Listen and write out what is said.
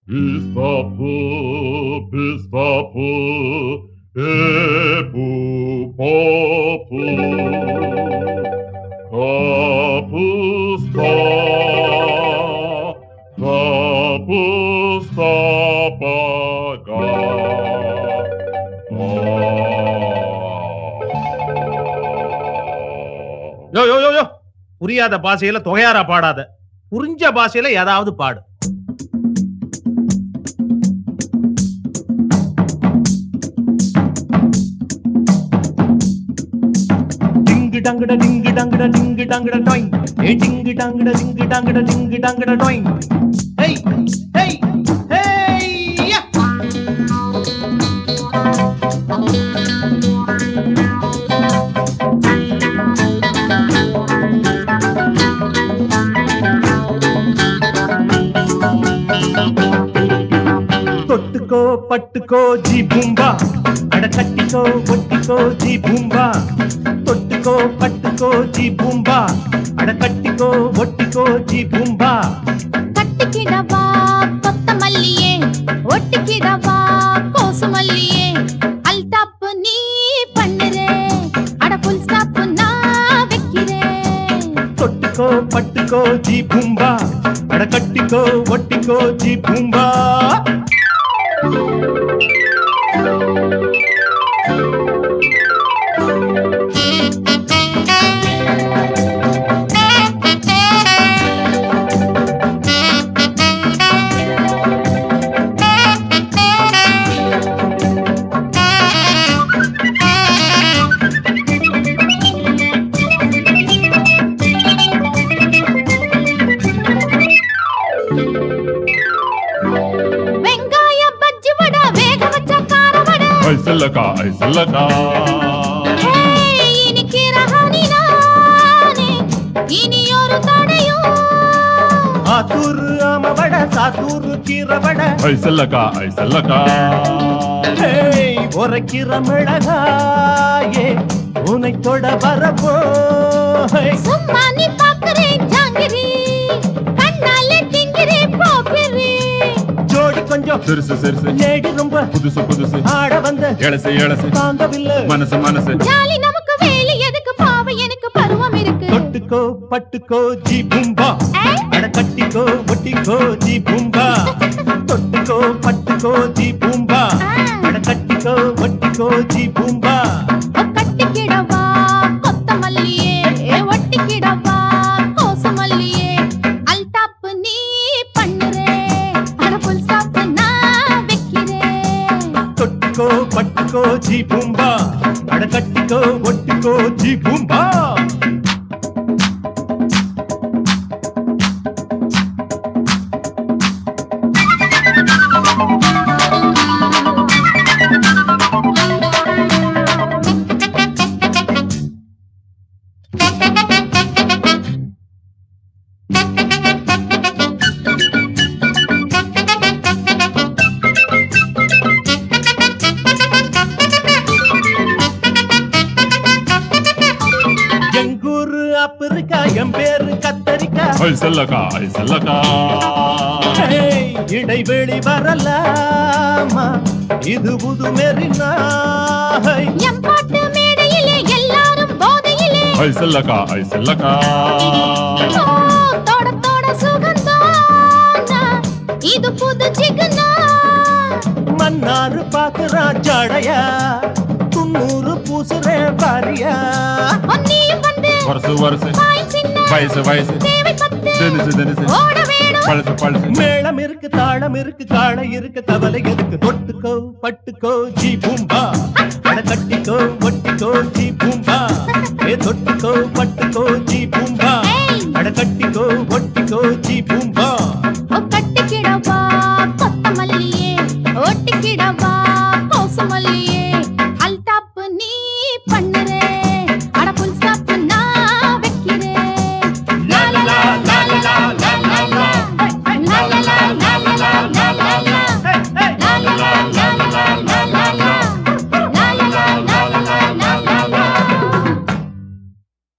Bistapu, bistapu, ebu popu, kapusta, kapusta paga. யோ யோ யோ யோ புரியாத பாஷையில தொகையாரா பாடாத புரிஞ்ச பாஷையில ஏதாவது பாடு டிங்கு டங்குட டிங்கு டங்குட டிங்கு டங்குட டொய் ஏ டிங்கு டங்குட டிங்கு டங்குட டிங்கு டங்குட டொய் ஹேய் ஹேய் ஹேய் யா தொட்டுக்கோ பட்டுக்கோ ஜி பூம்பா அட கட்டிக்கோ ஒட்டிக்கோ ஜி பூம்பா தொட்டுக்கோ பட்டுக்கோ ஜி பூம்பா அட கட்டிக்கோ ஒட்டிக்கோ ஜி பூம்பா கட்டிக்கிடவா கொத்தமல்லியே ஒட்டிக்கிடவா கோசுமல்லியே அல்டாப்பு நீ பண்ணுறே அட புல் ஸ்டாப் நான் வைக்கிறேன் தொட்டுக்கோ பட்டுக்கோ ஜி பூம்பா அட கட்டிக்கோ ஒட்டிக்கோ ஜி பூம்பா வெங்காய பஜ்ஜி வடை வேக வச்ச கார வடை ஐசல்லக்கா ஐசல்லக்கா ஹேய், இனிக்கிற ஹனி நானே இனி ஒரு தடையும் ஆத்தூரு ஆமவட சாத்தூரு கீரவட ஐசல்லக்கா ஐசல்லக்கா ஹேய் உரைக்கிற மிளகாயே உனை தொட வரப்போ ஹேய் சும்மா நீ பாக்குறேன் ஜாங்கிரி கண்ணாலே திங்கிரி போப்பிரி ஜோடி கொஞ்சம் சிறுசு சிறுசு லேடி ரொம்ப புதுசு புதுசு ஆட வந்த எழசு எழசு தாங்கவில்லை மனசு மனசு ஜாலி நமக்கு வேலி எதுக்கு பாவை எனக்கு பருவம் இருக்கு தொட்டுக்கோ பட்டுக்கோ ஜி பூம்பா ஏய், அட கட்டிக்கோ ஒட்டிக்கோ ஜி பூம்பா தொட்டுக்கோ பட்டுக்கோ ஜி பூம்பா அட கட்டிக்கோ ஒட்டிக்கோ ஜி பூம்பா ஒ கட்டிக்கிடவா கொத்தமல்லியே ஒட்டிக்கிடவா கோசமல்லியே அல்டாப்பு நீ பண்ணுறே அட புல் ஸ்டாப் நான் வைக்கிறேன் தொட்டுக்கோ பட்டுக்கோ ஜி பூம்பா அட கட்டிக்கோ ஒட்டிக்கோ ஜி பூம்பா எங்கூரு அப்பிரிக்கா என் பேரு கத்தரிக்கா ஐசல்லக்கா ஐசல்லக்கா ஹேய், இடைவெளி வரலாமா இது புது மெரினா ஹை, எம் பாட்டு மேடையிலே எல்லாரும் போதையிலே ஐசல்லக்கா ஐசல்லக்கா ஓ, தொட தொட சுகந்தானா இது புது சிகனா மன்னாரு பாக்குறான் ஜடையா துண்ணூறு பூசுறேன் பாரியா ஒன்னியும் வந்து வருஷு வருஷு வாய் சின்ன வயசு வயசு தேவை பத்து தினுசு தினுசு ஓட வேணும் பழசு பழசு மேளம் இருக்கு தாளம் இருக்கு காளை இருக்கு கவலை இருக்கு தொட்டுக்கோ பட்டுக்கோ ஜி பூம்பா அட கட்டிக்கோ ஒட்டிக்கோ ஜி பூம்பா ஏ தொட்டுக்கோ பட்டுக்கோ ஜி பூம்பா ஏய். அட கட்டிக்கோ ஒட்டிக்கோ ஜி பூம்பா